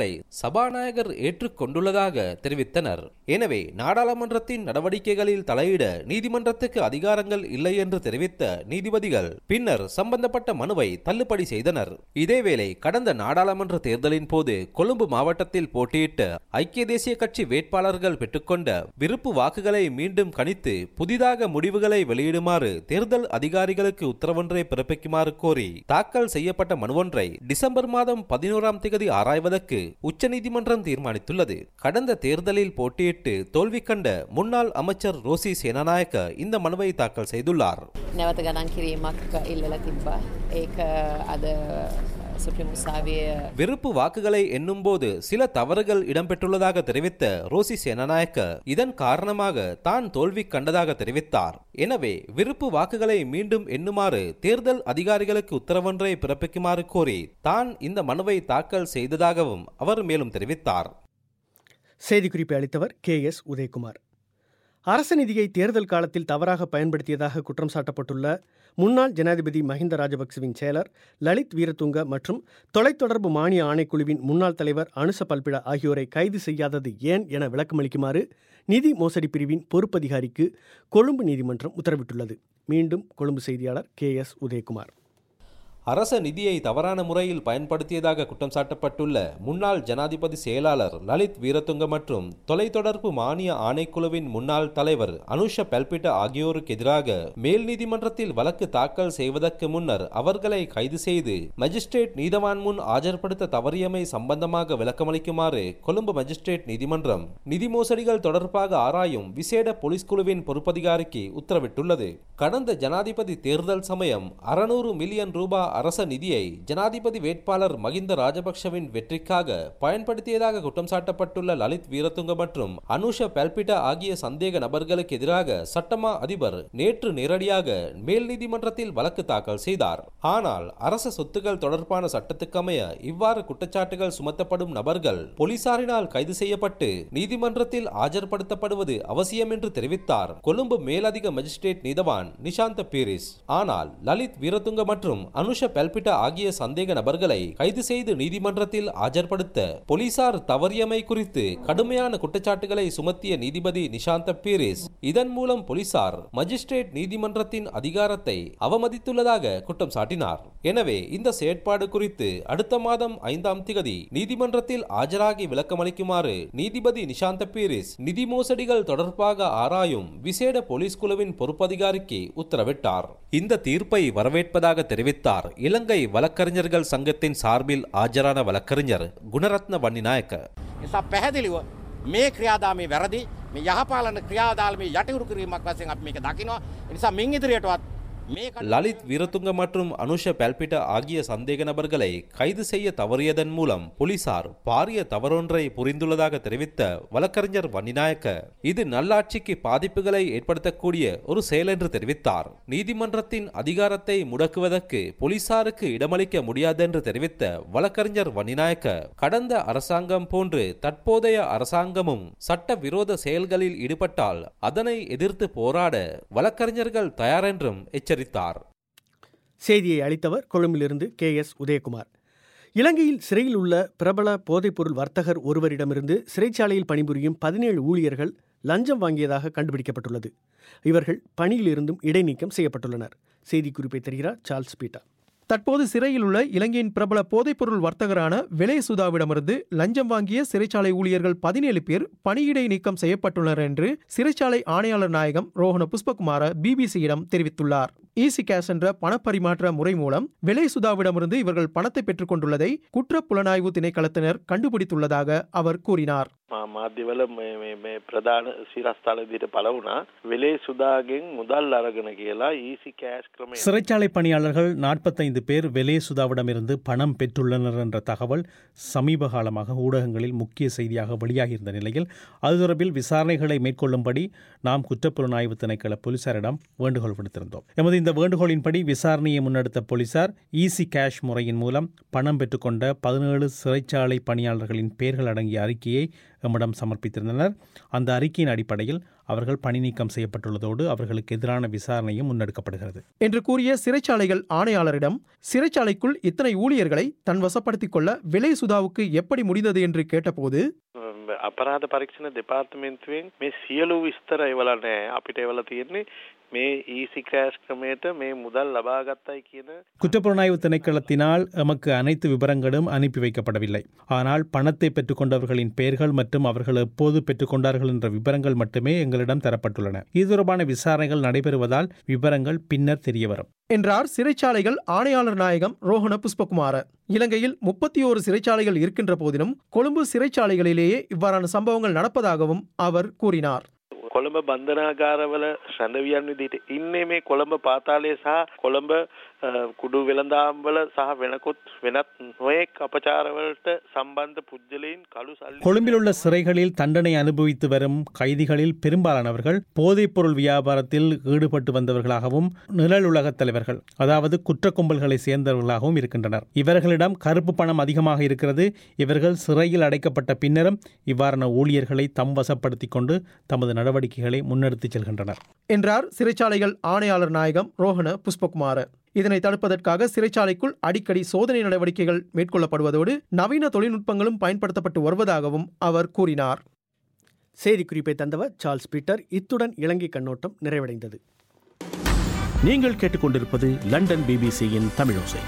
கருத்துக்களை சபாநாயகர் ஏற்றுக்கொண்டுள்ளதாக தெரிவித்தனர் எனவே நாடாளுமன்றத்தின் நடவடிக்கைகளில் தலையிட நீதிமன்றத்துக்கு அதிகாரங்கள் இல்லை என்று தெரிவித்த நீதிபதிகள் பின்னர் சம்பந்தப்பட்ட மனுவை தள்ளுபடி செய்தனர் இதேவேளை கடந்த நாடாளுமன்ற தேர்தலின் போது கொழும்பு மாவட்டத்தில் போட்டியிட்ட ஐக்கிய தேசிய கட்சி வேட்பாளர்கள் பெற்றுக்கொண்ட விருப்பு வாக்குகளை மீண்டும் கணித்து புதிதாக முடிவுகளை வெளியிடுமாறு தேர்தல் அதிகாரிகளுக்கு உத்தரவொன்றை பிறப்பிக்குமாறு கோரி தாக்கல் செய்யப்பட்ட மனுவொன்றை டிசம்பர் மாதம் பதினோராம் தேதி ஆராய்வதற்கு உச்சநீதிமன்றம் தீர்மானித்துள்ளது கடந்த தேர்தலில் போட்டியிட்டு தோல்வி கண்ட முன்னாள் அமைச்சர் ரோசி சேனநாயக்க இந்த மனுவை தாக்கல் செய்துள்ளார் නැවත ගණන් කිරීමක් ඉල්ලලා තිබ්බා. ඒක අද සුප්‍රීම උසාවිය விருப்பு வாக்குகளை எண்ணும்போது சில தவறுகள் இடம்பெற்றுள்ளதாக தெரிவித்த ரோசி சேனநாயக்க இதன் காரணமாக தான் தோல்வி கண்டதாக தெரிவித்தார் எனவே விருப்பு வாக்குகளை மீண்டும் எண்ணுமாறு தேர்தல் அதிகாரிகளுக்கு உத்தரவொன்றை பிறப்பிக்குமாறு கோரி தான் இந்த மனுவை தாக்கல் செய்ததாகவும் அவர் மேலும் தெரிவித்தார் செய்திக்குறிப்பை அளித்தவர் கே எஸ் உதயகுமார் அரச நிதியை தேர்தல் காலத்தில் தவறாக பயன்படுத்தியதாக குற்றம் சாட்டப்பட்டுள்ள முன்னாள் ஜனாதிபதி மஹிந்த ராஜபக்சவின் செயலர் லலித் வீரதுங்க மற்றும் தொலைத்தொடர்பு மானிய ஆணைக்குழுவின் முன்னாள் தலைவர் அனுச பல்பிட ஆகியோரை கைது செய்யாதது ஏன் என விளக்கமளிக்குமாறு நிதி மோசடி பிரிவின் பொறுப்பதிகாரிக்கு கொழும்பு நீதிமன்றம் உத்தரவிட்டுள்ளது மீண்டும் கொழும்பு செய்தியாளர் கே எஸ் உதயகுமார் அரச நிதியை தவறான முறையில் பயன்படுத்தியதாக குற்றம் சாட்டப்பட்டுள்ள முன்னாள் ஜனாதிபதி செயலாளர் லலித் வீரதுங்க மற்றும் தொலைத்தொடர்பு மானிய ஆணைக்குழுவின் முன்னாள் தலைவர் அனுஷ பெல்பிட்ட ஆகியோருக்கு எதிராக மேல் நீதிமன்றத்தில் வழக்கு தாக்கல் செய்வதற்கு முன்னர் அவர்களை கைது செய்து மஜிஸ்ட்ரேட் நீதவான் முன் ஆஜர்படுத்த தவறியமை சம்பந்தமாக விளக்கமளிக்குமாறு கொழும்பு மஜிஸ்ட்ரேட் நீதிமன்றம் நிதி மோசடிகள் தொடர்பாக ஆராயும் விசேட போலீஸ் குழுவின் பொறுப்பதிகாரிக்கு உத்தரவிட்டுள்ளது கடந்த ஜனாதிபதி தேர்தல் சமயம் அறுநூறு மில்லியன் ரூபாய் அரச நிதியை ஜனாதிபதி வேட்பாளர் மகிந்த ராஜபக்ஷவின் வெற்றிக்காக பயன்படுத்தியதாக குற்றம் சாட்டப்பட்டுள்ள லலித் வீரதுங்க மற்றும் அனுஷ பெல்பிட்டா ஆகிய சந்தேக நபர்களுக்கு எதிராக சட்டமா அதிபர் நேற்று நேரடியாக மேல் நீதிமன்றத்தில் வழக்கு தாக்கல் செய்தார் ஆனால் அரச சொத்துக்கள் தொடர்பான சட்டத்துக்கமைய இவ்வாறு குற்றச்சாட்டுகள் சுமத்தப்படும் நபர்கள் போலீசாரினால் கைது செய்யப்பட்டு நீதிமன்றத்தில் ஆஜர்படுத்தப்படுவது அவசியம் என்று தெரிவித்தார் கொழும்பு மேலதிக மஜிஸ்ட்ரேட் நீதவான் நிஷாந்த பீரிஸ் ஆனால் லலித் வீரதுங்க மற்றும் அனுஷ பெல்பிட்டா ஆகிய சந்தேக நபர்களை கைது செய்து நீதிமன்றத்தில் ஆஜர்படுத்த போலீசார் தவறியமை குறித்து கடுமையான குற்றச்சாட்டுகளை சுமத்திய நீதிபதி நிஷாந்த பீரிஸ் இதன் மூலம் போலீசார் மஜிஸ்ட்ரேட் நீதிமன்றத்தின் அதிகாரத்தை அவமதித்துள்ளதாக குற்றம் சாட்டினார் எனவே இந்த செயற்பாடு குறித்து அடுத்த மாதம் ஐந்தாம் திகதி நீதிமன்றத்தில் ஆஜராகி விளக்கமளிக்குமாறு நீதிபதி நிஷாந்த பீரிஸ் நிதி மோசடிகள் தொடர்பாக ஆராயும் விசேட போலீஸ் குழுவின் பொறுப்பதிகாரிக்கு உத்தரவிட்டார் இந்த தீர்ப்பை வரவேற்பதாக தெரிவித்தார் இலங்கை வழக்கறிஞர்கள் சங்கத்தின் சார்பில் ஆஜரான வழக்கறிஞர் குணரத்ன வன்னிநாயக்க නිසා පැහැදිලිව මේ ක්‍රියාදාමේ වැරදි මේ යහපාලන ක්‍රියාදාමේ යටයුරු කිරීමක් වශයෙන් අපි මේක දකිනවා. ඒ නිසා මින් ඉදිරියටවත් මේ லலித் வீரதுங்க மற்றும் அனுஷ பெல்பிட்ட ஆகிய சந்தேக நபர்களை கைது செய்ய தவறியதன் மூலம் போலீசார் பாரிய தவறொன்றை புரிந்துள்ளதாக தெரிவித்த வழக்கறிஞர் வன்னிநாயக்க இது நல்லாட்சிக்கு பாதிப்புகளை ஏற்படுத்தக்கூடிய ஒரு செயல் என்று தெரிவித்தார் நீதிமன்றத்தின் அதிகாரத்தை முடக்குவதற்கு போலீசாருக்கு இடமளிக்க முடியாதென்று தெரிவித்த வழக்கறிஞர் வன்னிநாயக்க கடந்த அரசாங்கம் போன்று தற்போதைய அரசாங்கமும் சட்ட விரோத செயல்களில் ஈடுபட்டால் அதனை எதிர்த்து போராட வழக்கறிஞர்கள் தயாரென்றும் எச்சரித்தார் செய்தியை அளித்தவர் கொழும்பிலிருந்து கே எஸ் உதயகுமார் இலங்கையில் சிறையில் உள்ள பிரபல போதைப்பொருள் வர்த்தகர் ஒருவரிடமிருந்து சிறைச்சாலையில் பணிபுரியும் பதினேழு ஊழியர்கள் லஞ்சம் வாங்கியதாக கண்டுபிடிக்கப்பட்டுள்ளது இவர்கள் பணியிலிருந்தும் இடைநீக்கம் செய்யப்பட்டுள்ளனர் செய்திக்குறிப்பை தருகிறார் சார்ல்ஸ் பீட்டா தற்போது சிறையில் உள்ள இலங்கையின் பிரபல போதைப்பொருள் வர்த்தகரான விலை சுதாவிடமிருந்து லஞ்சம் வாங்கிய சிறைச்சாலை ஊழியர்கள் பதினேழு பேர் பணியிடை நீக்கம் செய்யப்பட்டுள்ளனர் என்று சிறைச்சாலை ஆணையாளர் நாயகம் ரோஹண புஷ்பகுமார பிபிசியிடம் தெரிவித்துள்ளார் ஈசி கேஷ் என்ற பணப்பரிமாற்ற முறை மூலம் விலை சுதாவிடமிருந்து இவர்கள் பணத்தை பெற்றுக் கொண்டுள்ளதை குற்ற புலனாய்வு திணைக்களத்தினர் கண்டுபிடித்துள்ளதாக அவர் கூறினார் මාධ්‍යවල මේ මේ ප්‍රධාන සිරස්ථල විදිහට පළ වුණා වෙලේ සුදාගෙන් මුදල් අරගෙන කියලා ඊසි කෑෂ් ක්‍රමය சிறைச்சாலை பணியாளர்கள் நாற்பத்தைந்து பேர் வெலே சுதாவிடமிருந்து பணம் பெற்றுள்ளனர் என்ற தகவல் சமீப காலமாக ஊடகங்களில் முக்கிய செய்தியாக வெளியாகியிருந்த நிலையில் அது தொடர்பில் விசாரணைகளை மேற்கொள்ளும்படி நாம் குற்றப்புலனாய்வு திணைக்கள போலீசாரிடம் வேண்டுகோள் விடுத்திருந்தோம் எமது இந்த வேண்டுகோளின்படி விசாரணையை முன்னெடுத்த போலீசார் ஈசி கேஷ் முறையின் மூலம் பணம் பெற்றுக்கொண்ட பதினேழு சிறைச்சாலை பணியாளர்களின் பெயர்கள் அடங்கிய அறிக்கையை எம்மிடம் சமர்ப்பித்திருந்தனர் அந்த அறிக்கையின் அடிப்படையில் அவர்கள் பணி நீக்கம் செய்யப்பட்டுள்ளதோடு அவர்களுக்கு எதிரான விசாரணையும் முன்னெடுக்கப்படுகிறது என்று கூறிய சிறைச்சாலைகள் ஆணையாளரிடம் சிறைச்சாலைக்குள் இத்தனை ஊழியர்களை தன் வசப்படுத்திக் கொள்ள விலை சுதாவுக்கு எப்படி முடிந்தது என்று கேட்டபோது අපරාධ පරීක්ෂණ දෙපාර්තමේන්තුවෙන් මේ සියලු විස්තර එවල නෑ අපිට එවල තියෙන්නේ මේ ඊසි ක්‍රෑෂ් ක්‍රමයට මේ මුදල් ලබාගත්තයි කියන குற்றப்புலனாய்வு திணைக்களத்தினால் எமக்கு அனைத்து விவரங்களும் அனுப்பி வைக்கப்படவில்லை ஆனால் பணத்தை பெற்றுக்கொண்டவர்களின் பெயர்கள் மற்றும் அவர்கள் எப்போது பெற்றுக்கொண்டார்கள் என்ற விவரங்கள் மட்டுமே எங்களிடம் தரப்பட்டுள்ளன இது தொடர்பான விசாரணைகள் நடைபெறுவதால் விவரங்கள் பின்னர் தெரியவரும் என்றார் சிறைச்சாலைகள் ஆணையாளர் நாயகம் ரோஹண புஷ்பகுமார இலங்கையில் முப்பத்தி ஓரு சிறைச்சாலைகள் இருக்கின்ற போதிலும் கொழும்பு சிறைச்சாலைகளிலேயே இவ்வாறான சம்பவங்கள் நடப்பதாகவும் அவர் கூறினார் කොළඹ බන්ධනාගාරවල ශැඳවියන් විදිහට ඉන්නේ මේ කොළඹ පාතාලය සහ කොළඹ අ, කුඩු වෙළඳාම්වල සහ වෙනකොත් වෙනත් නොයෙක් අපචාරවලට සම්බන්ධ පුද්ගලයින් කළු සල්ලි கொழும்பில் உள்ள சிறைகளில் தண்டனை அனுபவித்து வரும் கைதிகளில் பெரும்பாலானவர்கள் போதைப்பொருள் வியாபாரத்தில் ஈடுபட்டு வந்தவர்களாகவும் நிழல் உலகத் தலைவர்கள் அதாவது குற்ற கும்பல்களை சேர்ந்தவர்களாகவும் இருக்கின்றனர் இவர்களிடம் கருப்பு பணம் அதிகமாக இருக்கிறது இவர்கள் சிறையில் அடைக்கப்பட்ட பின்னரும் இவ்வாறான ஊழியர்களை தம் வசப்படுத்திக் கொண்டு தமது நடவடிக்கைகளை முன்னெடுத்துச் செல்கின்றனர் என்றார் சிறைச்சாலைகள் ஆணையாளர் நாயகம் ரோஹண புஷ்பகுமார இதனை தடுப்பதற்காக சிறைச்சாலைக்குள் அடிக்கடி சோதனை நடவடிக்கைகள் மேற்கொள்ளப்படுவதோடு நவீன தொழில்நுட்பங்களும் பயன்படுத்தப்பட்டு வருவதாகவும் அவர் கூறினார் செய்திக்குறிப்பை தந்தவர் சார்ல்ஸ் பீட்டர் இத்துடன் இலங்கை கண்ணோட்டம் நிறைவடைந்தது நீங்கள் கேட்டுக்கொண்டிருப்பது லண்டன் பிபிசியின் தமிழோசை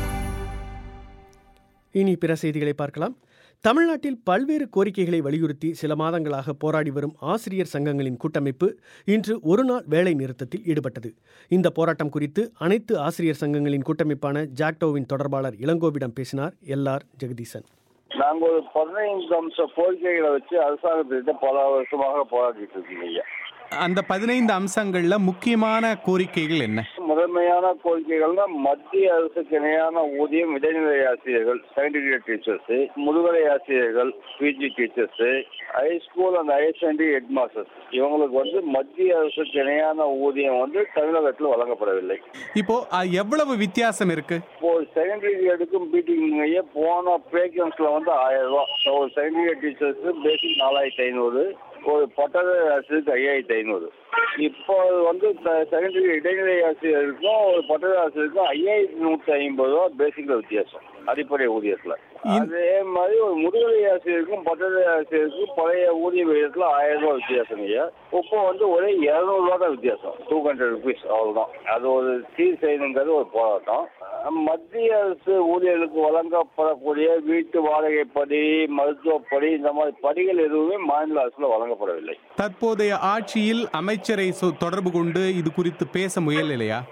இனி பிற செய்திகளை பார்க்கலாம் தமிழ்நாட்டில் பல்வேறு கோரிக்கைகளை வலியுறுத்தி சில மாதங்களாக போராடி வரும் ஆசிரியர் சங்கங்களின் கூட்டமைப்பு இன்று ஒரு நாள் வேலை நிறுத்தத்தில் ஈடுபட்டது இந்த போராட்டம் குறித்து அனைத்து ஆசிரியர் சங்கங்களின் கூட்டமைப்பான ஜாக்டோவின் தொடர்பாளர் இளங்கோவிடம் பேசினார் எல்ஆர் ஜெகதீசன் நாங்க ஒரு பதினைந்து அம்ச கோரிக்கைகளை வச்சு அரசாங்கத்திட்ட பல வருஷமாக போராடிட்டு இருக்கீங்க ஐயா அந்த பதினைந்து அம்சங்கள்ல முக்கியமான கோரிக்கைகள் என்ன முதன்மையான கோரிக்கைகள்னா மத்திய அரசுக்கு இணையான ஊதியம் இடைநிலை ஆசிரியர்கள் செகண்டரி டீச்சர்ஸ் முதுகலை ஆசிரியர்கள் PG teachers high school and higher secondary head masters இவங்களுக்கு வந்து மத்திய அரசுக்கு இணையான ஊதியம் வந்து தமிழகத்தில் வழங்கப்படவில்லை இப்போ அஹ், எவ்வளவு வித்தியாசம் இருக்கு இப்போ செகண்டரி கிரேடுக்கும் பிடிங்க போன பேக்கன்ஸ்ல வந்து ஆயிரம் ரூபாய் ஒரு செகண்டரி டீச்சர்ஸ் பேசிக் நாலாயிரத்தி ஐநூறு ஒரு பட்டறை ஆசிரியருக்கு ஐயாயிரத்தி ஐநூறு இப்போ வந்து செகண்டரி இடைநிலை ஆசிரியருக்கும் ஒரு பட்டறை ஆசிரியருக்கும் ஐயாயிரத்தி நூற்றி ஐம்பது ரூபா பேசிக்ல வித்தியாசம் அடிப்படை ஊதியத்துல அதே மாதிரி ஒரு முதுகலை ஆசிரியருக்கும் பட்டறை ஆசிரியருக்கும் பழைய ஊதிய விகிதத்துல ஆயிரம் ரூபாய் வித்தியாசம் ஐயா இப்போ வந்து ஒரே இருநூறு ரூபா தான் வித்தியாசம் டூ ஹண்ட்ரட் ருபீஸ் அவ்வளவுதான் அது ஒரு சீர் செய்யணுங்கிறது ஒரு போராட்டம் மத்திய அரசு ஊழியர்களுக்கு வழங்கப்படக்கூடிய வீட்டு வாடகை படி மருத்துவப்படி இந்த மாதிரி படிகள் எதுவுமே மாநில அரசுல வழங்கப்படவில்லை தற்போதைய ஆட்சியில் அமைச்சரை சொ- தொடர்பு கொண்டு இது குறித்து பேச முயலலையா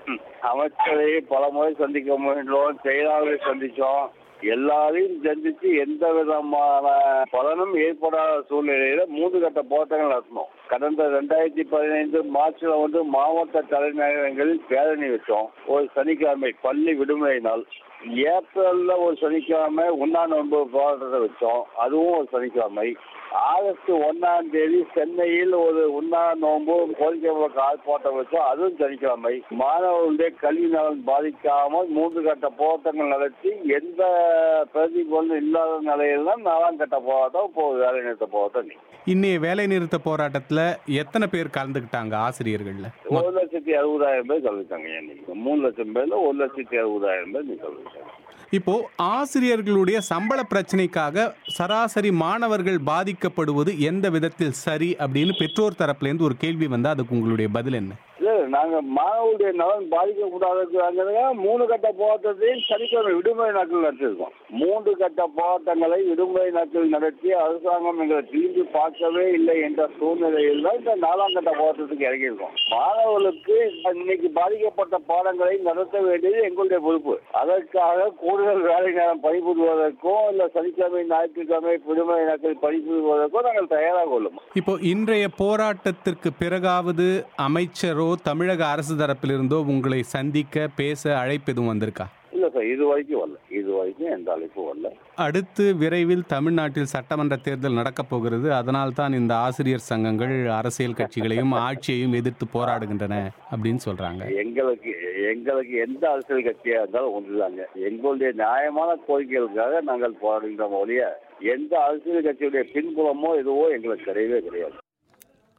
அமைச்சரை பல முறை சந்திக்க முயன்றோம் செயலாளரை சந்திச்சோம் எல்லாரையும் சந்திச்சு எந்த விதமான பலனும் ஏற்படாத சூழ்நிலையில மூன்று கட்ட போராட்டங்கள் நடத்தணும் கடந்த ரெண்டாயிரத்தி பதினைந்து மார்ச்ல வந்து மாவட்ட தலைநகரங்களில் பேரணி வச்சோம் ஒரு சனிக்கிழமை பள்ளி விடுமுறை நாள் ஏப்ரல்ல ஒரு சனிக்கிழமை உண்ணாநோன்பு போராட்டத்தை வச்சோம் அதுவும் ஒரு சனிக்கிழமை ஆகஸ்ட் ஒன்னாம் தேதி சென்னையில் ஒரு உண்ணா நோன்பு கோரிக்கை முழக்க ஆர்ப்பாட்டம் வச்சோம் அதுவும் சனிக்கிழமை மாணவர்களுடைய கல்வி நலன் பாதிக்காமல் மூன்று கட்ட போராட்டங்கள் நடத்தி எந்த பிரதிபலனும் இல்லாத நிலையில் தான் நாலாம் கட்ட போராட்டம் இப்போ வேலை நிறுத்த போராட்டம் நீ இன்னைய வேலை நிறுத்த போராட்டத்துல எத்தனை பேர் கலந்துக்கிட்டாங்க ஆசிரியர்கள்ல ஒரு லட்சத்தி அறுபதாயிரம் பேர் கலந்துட்டாங்க இன்னைக்கு மூணு லட்சம் பேர்ல ஒரு லட்சத்தி அறுபதாயிரம் பேர் நீ கலந்துட்டாங்க இப்போ ஆசிரியர்களுடைய சம்பள பிரச்சனைக்காக சராசரி மாணவர்கள் பாதிக்கப்படுவது எந்த விதத்தில் சரி அப்படின்னு பெற்றோர் தரப்புலேருந்து ஒரு கேள்வி வந்தா அதுக்கு உங்களுடைய பதில் என்ன இல்ல நாங்க மாணவருடைய நலன் பாதிக்கக்கூடாதுங்கிறதுக்காக மூணு கட்ட போராட்டத்தையும் சனிக்கிழமை விடுமுறை நாட்கள் நடத்திருக்கோம் மூன்று கட்ட போராட்டங்களை விடுமுறை நாட்கள் நடத்தி அரசாங்கம் எங்களை திரும்பி பார்க்கவே இல்லை என்ற சூழ்நிலையில் தான் இந்த நாலாம் கட்ட போராட்டத்துக்கு இறங்கியிருக்கோம் மாணவர்களுக்கு இன்னைக்கு பாதிக்கப்பட்ட பாடங்களை நடத்த வேண்டியது எங்களுடைய பொறுப்பு அதற்காக கூடுதல் வேலை நேரம் பணிபுரிவதற்கும் இல்ல சனிக்கிழமை ஞாயிற்றுக்கிழமை விடுமுறை நாட்கள் பணிபுரிவதற்கும் நாங்கள் தயாராக உள்ளோம் இப்போ இன்றைய போராட்டத்திற்கு பிறகாவது அமைச்சரோ தமிழக அரசு தரப்பிலிருந்தோ உங்களை சந்திக்க பேச அழைப்பு எதுவும் வந்திருக்கா இல்ல சார் இது வரைக்கும் வரல இது வரைக்கும் எந்த அழைப்பும் வரல அடுத்து விரைவில் தமிழ்நாட்டில் சட்டமன்ற தேர்தல் நடக்கப் போகிறது அதனால் தான் இந்த ஆசிரியர் சங்கங்கள் அரசியல் கட்சிகளையும் ஆட்சியையும் எதிர்த்து போராடுகின்றன அப்படின்னு சொல்றாங்க எங்களுக்கு எங்களுக்கு எந்த அரசியல் கட்சியா இருந்தாலும் ஒன்றுதாங்க எங்களுடைய நியாயமான கோரிக்கைகளுக்காக நாங்கள் போராடுகின்றோம் ஒழிய எந்த அரசியல் கட்சியுடைய பின்புலமோ எதுவோ எங்களுக்கு கிடையவே கிடையாது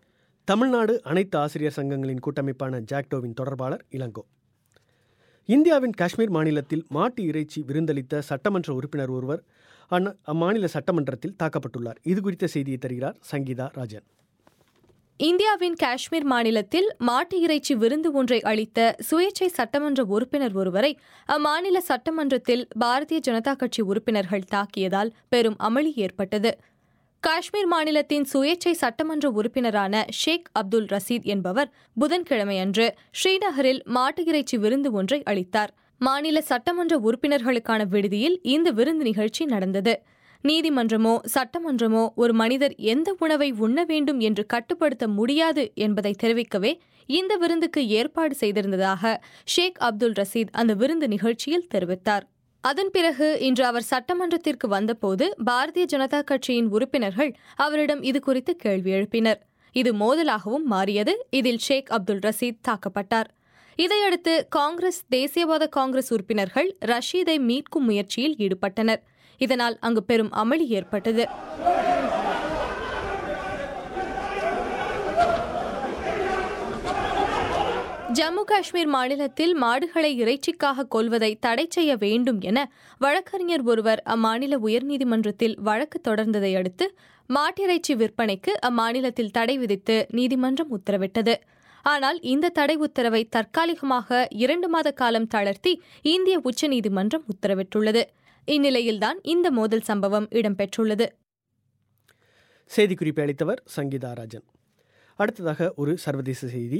தமிழ்நாடு அனைத்து ஆசிரியர் சங்கங்களின் கூட்டமைப்பான ஜாக்டோவின் தொடர்பாளர் இளங்கோ இந்தியாவின் காஷ்மீர் மாநிலத்தில் மாட்டு இறைச்சி விருந்தளித்த சட்டமன்ற உறுப்பினர் ஒருவர் அந்ந- அம்மாநில சட்டமன்றத்தில் தாக்கப்பட்டுள்ளார் இது குறித்த செய்தியை தருகிறார் சங்கீதா ராஜன் இந்தியாவின் காஷ்மீர் மாநிலத்தில் மாட்டு இறைச்சி விருந்து ஒன்றை அளித்த சுயேட்சை சட்டமன்ற உறுப்பினர் ஒருவரை அம்மாநில சட்டமன்றத்தில் பாரதிய ஜனதா கட்சி உறுப்பினர்கள் தாக்கியதால் பெரும் அமளி ஏற்பட்டது காஷ்மீர் மாநிலத்தின் சுயேட்சை சட்டமன்ற உறுப்பினரான ஷேக் அப்துல் ரசீத் என்பவர் புதன்கிழமையன்று ஸ்ரீநகரில் மாட்டு இறைச்சி விருந்து ஒன்றை அளித்தார் மாநில சட்டமன்ற உறுப்பினர்களுக்கான விடுதியில் இந்த விருந்து நிகழ்ச்சி நடந்தது நீதிமன்றமோ சட்டமன்றமோ ஒரு மனிதர் எந்த உணவை உண்ண வேண்டும் என்று கட்டுப்படுத்த முடியாது என்பதை தெரிவிக்கவே இந்த விருந்துக்கு ஏற்பாடு செய்திருந்ததாக ஷேக் அப்துல் ரசீத் அந்த விருந்து நிகழ்ச்சியில் தெரிவித்தார் அதன் பிறகு இன்று அவர் சட்டமன்றத்திற்கு வந்தபோது பாரதிய ஜனதா கட்சியின் உறுப்பினர்கள் அவரிடம் இது குறித்து கேள்வி எழுப்பினர் இது மோதலாகவும் மாறியது இதில் ஷேக் அப்துல் ரசீத் தாக்கப்பட்டார் இதையடுத்து காங்கிரஸ் தேசியவாத காங்கிரஸ் உறுப்பினர்கள் ரஷீதை மீட்கும் முயற்சியில் ஈடுபட்டனர் இதனால் அங்கு பெரும் அமளி ஏற்பட்டது ஜம்மு காஷ்மீர் மாநிலத்தில் மாடுகளை இறைச்சிக்காக கொல்வதை தடை செய்ய வேண்டும் என வழக்கறிஞர் ஒருவர் அம்மாநில உயர்நீதிமன்றத்தில் வழக்கு தொடர்ந்ததை அடுத்து மாட்டிறைச்சி விற்பனைக்கு அம்மாநிலத்தில் தடை விதித்து நீதிமன்றம் உத்தரவிட்டது ஆனால் இந்த தடை உத்தரவை தற்காலிகமாக இரண்டு மாத காலம் தளர்த்தி இந்திய உச்சநீதிமன்றம் உத்தரவிட்டுள்ளது இந்நிலையில்தான் இந்த மோதல் சம்பவம் இடம்பெற்றுள்ளது செய்திக்குறிப்பை அளித்தவர் சங்கீதா ராஜன் அடுத்ததாக ஒரு சர்வதேச செய்தி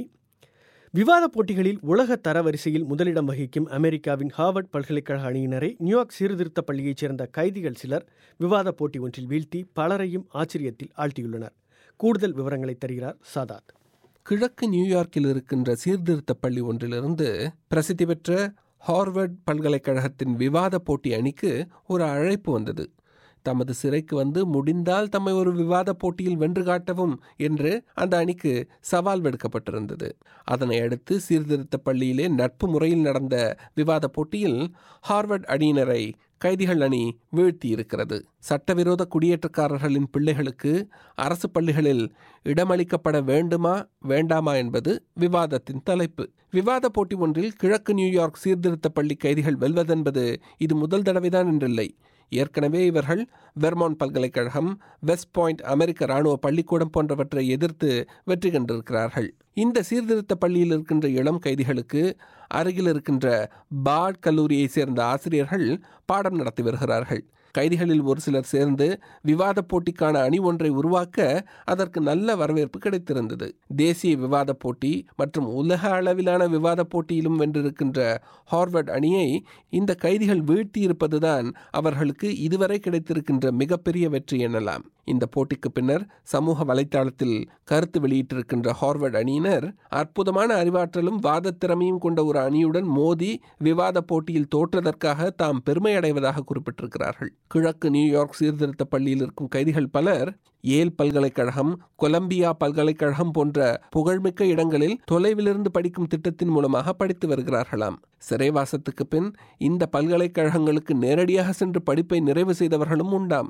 விவாதப் போட்டிகளில் உலக தரவரிசையில் முதலிடம் வகிக்கும் அமெரிக்காவின் ஹார்வர்ட் பல்கலைக்கழக அணியினரை நியூயார்க் சீர்திருத்த பள்ளியைச் சேர்ந்த கைதிகள் சிலர் விவாதப் போட்டி ஒன்றில் வீழ்த்தி பலரையும் ஆச்சரியத்தில் ஆழ்த்தியுள்ளனர் கூடுதல் விவரங்களை தருகிறார் சாதாத் கிழக்கு நியூயார்க்கில் இருக்கின்ற சீர்திருத்த பள்ளி ஒன்றிலிருந்து பிரசித்தி பெற்ற ஹார்வர்ட் பல்கலைக்கழகத்தின் விவாத போட்டி அணிக்கு ஒரு அழைப்பு வந்தது தமது சிறைக்கு வந்து முடிந்தால் தம்மை ஒரு விவாத போட்டியில் வென்று காட்டவும் என்று அந்த அணிக்கு சவால் விடுக்கப்பட்டிருந்தது அதனை அடுத்து சீர்திருத்த பள்ளியிலே நட்பு முறையில் நடந்த விவாத போட்டியில் ஹார்வர்ட் அணியினரை கைதிகள் அணி வீழ்த்தியிருக்கிறது சட்டவிரோத குடியேற்றக்காரர்களின் பிள்ளைகளுக்கு அரசு பள்ளிகளில் இடமளிக்கப்பட வேண்டுமா வேண்டாமா என்பது விவாதத்தின் தலைப்பு விவாத போட்டி ஒன்றில் கிழக்கு நியூயார்க் சீர்திருத்த பள்ளி கைதிகள் வெல்வதென்பது இது முதல் தடவைதான் என்றில்லை ஏற்கனவே இவர்கள் வெர்மான் பல்கலைக்கழகம் வெஸ்ட் பாயிண்ட் அமெரிக்க ராணுவ பள்ளிக்கூடம் போன்றவற்றை எதிர்த்து வெற்றி கண்டிருக்கிறார்கள் இந்த சீர்திருத்த பள்ளியில் இருக்கின்ற இளம் கைதிகளுக்கு அருகில் இருக்கின்ற பாட் கல்லூரியைச் சேர்ந்த ஆசிரியர்கள் பாடம் நடத்தி வருகிறார்கள் கைதிகளில் ஒரு சிலர் சேர்ந்து விவாத போட்டிக்கான அணி ஒன்றை உருவாக்க அதற்கு நல்ல வரவேற்பு கிடைத்திருந்தது தேசிய விவாத போட்டி மற்றும் உலக அளவிலான விவாத போட்டியிலும் வென்றிருக்கின்ற ஹார்வர்ட் அணியை இந்த கைதிகள் வீழ்த்தியிருப்பதுதான் அவர்களுக்கு இதுவரை கிடைத்திருக்கின்ற மிகப்பெரிய வெற்றி எனலாம் இந்த போட்டிக்கு பின்னர் சமூக வலைத்தளத்தில் கருத்து வெளியிட்டிருக்கின்ற ஹார்வர்ட் அணியினர் அற்புதமான அறிவாற்றலும் வாதத் திறமையும் கொண்ட ஒரு அணியுடன் மோதி விவாத போட்டியில் தோற்றதற்காக தாம் பெருமை அடைவதாக குறிப்பிட்டிருக்கிறார்கள் கிழக்கு நியூயார்க் சீர்திருத்த பள்ளியில் இருக்கும் கைதிகள் பலர் ஏல் பல்கலைக்கழகம் கொலம்பியா பல்கலைக்கழகம் போன்ற புகழ்மிக்க இடங்களில் தொலைவிலிருந்து படிக்கும் திட்டத்தின் மூலமாக படித்து வருகிறார்களாம் சிறைவாசத்துக்கு பின் இந்த பல்கலைக்கழகங்களுக்கு நேரடியாக சென்று படிப்பை நிறைவு செய்தவர்களும் உண்டாம்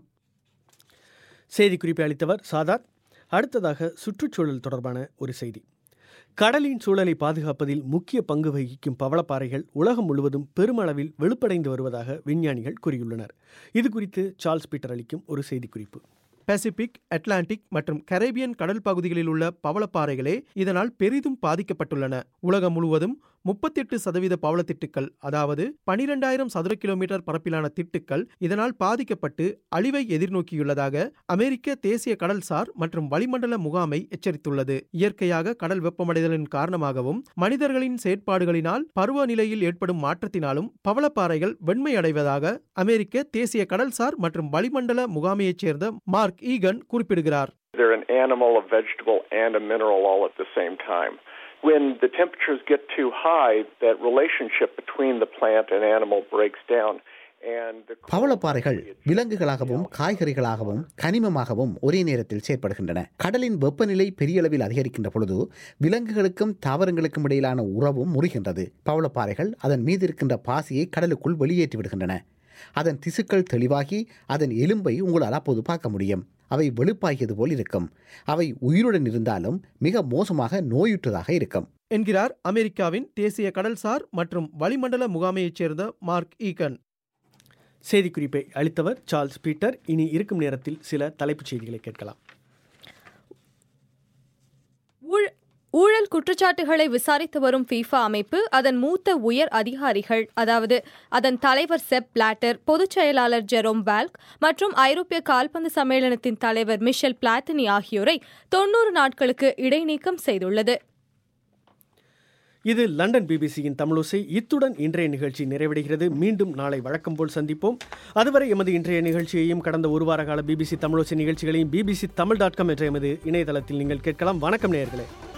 செய்திக்குறிப்பை அளித்தவர் சாதாத் அடுத்ததாக சுற்றுச்சூழல் தொடர்பான ஒரு செய்தி கடலின் சூழலை பாதுகாப்பதில் முக்கிய பங்கு வகிக்கும் பவளப்பாறைகள் உலகம் முழுவதும் பெருமளவில் வெளுப்படைந்து வருவதாக விஞ்ஞானிகள் கூறியுள்ளனர் இது குறித்து சார்ல்ஸ் பீட்டர் அளிக்கும் ஒரு செய்திக்குறிப்பு பசிபிக் அட்லாண்டிக் மற்றும் கரேபியன் கடல் பகுதிகளில் உள்ள பவளப்பாறைகளே இதனால் பெரிதும் பாதிக்கப்பட்டுள்ளன உலகம் முழுவதும் முப்பத்தெட்டு சதவீத பவளத்திட்டுக்கள் அதாவது பனிரெண்டாயிரம் சதுர கிலோமீட்டர் பரப்பிலான திட்டுக்கள் இதனால் பாதிக்கப்பட்டு அழிவை எதிர்நோக்கியுள்ளதாக அமெரிக்க தேசிய கடல்சார் மற்றும் வளிமண்டல முகாமை எச்சரித்துள்ளது இயற்கையாக கடல் வெப்பமடைதலின் காரணமாகவும் மனிதர்களின் செயற்பாடுகளினால் பருவநிலையில் ஏற்படும் மாற்றத்தினாலும் பவளப்பாறைகள் வெண்மையடைவதாக அமெரிக்க தேசிய கடல்சார் மற்றும் வளிமண்டல முகாமையைச் சேர்ந்த மார்க் ஈகன் குறிப்பிடுகிறார் They're an animal, a vegetable, and a mineral all at the same time. When the temperatures get too high, that relationship between the plant and animal breaks down. And the பவளப்பாறைகள் விலங்குகளாகவும் காய்கறிகளாகவும் கனிமமாகவும் ஒரே நேரத்தில் செயற்படுகின்றன கடலின் வெப்பநிலை பெரிய அளவில் அதிகரிக்கின்ற பொழுது விலங்குகளுக்கும் தாவரங்களுக்கும் இடையிலான உறவும் முறிகின்றது பவளப்பாறைகள் அதன் மீது இருக்கின்ற பாசியை கடலுக்குள் வெளியேற்றி விடுகின்றன அதன் திசுக்கள் தெளிவாகி அதன் எலும்பை உங்களால் அப்போது பார்க்க முடியும் அவை வெளுப்பாகியது போல் இருக்கும் அவை உயிருடன் இருந்தாலும் மிக மோசமாக நோயுற்றதாக இருக்கும் என்கிறார் அமெரிக்காவின் தேசிய கடல்சார் மற்றும் வளிமண்டல முகாமையைச் சேர்ந்த மார்க் ஈகன் செய்திக்குறிப்பை அளித்தவர் சார்ல்ஸ் பீட்டர் இனி இருக்கும் நேரத்தில் சில தலைப்புச் செய்திகளை கேட்கலாம் ஊழ- ஊழல் குற்றச்சாட்டுகளை விசாரித்து வரும் ஃபீஃபா அமைப்பு அதன் மூத்த உயர் அதிகாரிகள் அதாவது அதன் தலைவர் செப் பிளாட்டர் பொதுச் செயலாளர் ஜெரோம் வால்க் மற்றும் ஐரோப்பிய கால்பந்து சம்மேளனத்தின் தலைவர் மிஷெல் பிளாட்டினி ஆகியோரை தொன்னூறு நாட்களுக்கு இடைநீக்கம் செய்துள்ளது இது லண்டன் பிபிசியின் தமிழோசை இத்துடன் இன்றைய நிகழ்ச்சி நிறைவடைகிறது மீண்டும் நாளை வழக்கம் போல் சந்திப்போம் அதுவரை எமது இன்றைய நிகழ்ச்சியையும் கடந்த ஒரு வார கால பிபிசி தமிழோசை நிகழ்ச்சிகளையும் பிபிசி தமிழ் டாட் காம் என்ற எமது இணையதளத்தில் நீங்கள் கேட்கலாம் வணக்கம் நேயர்களே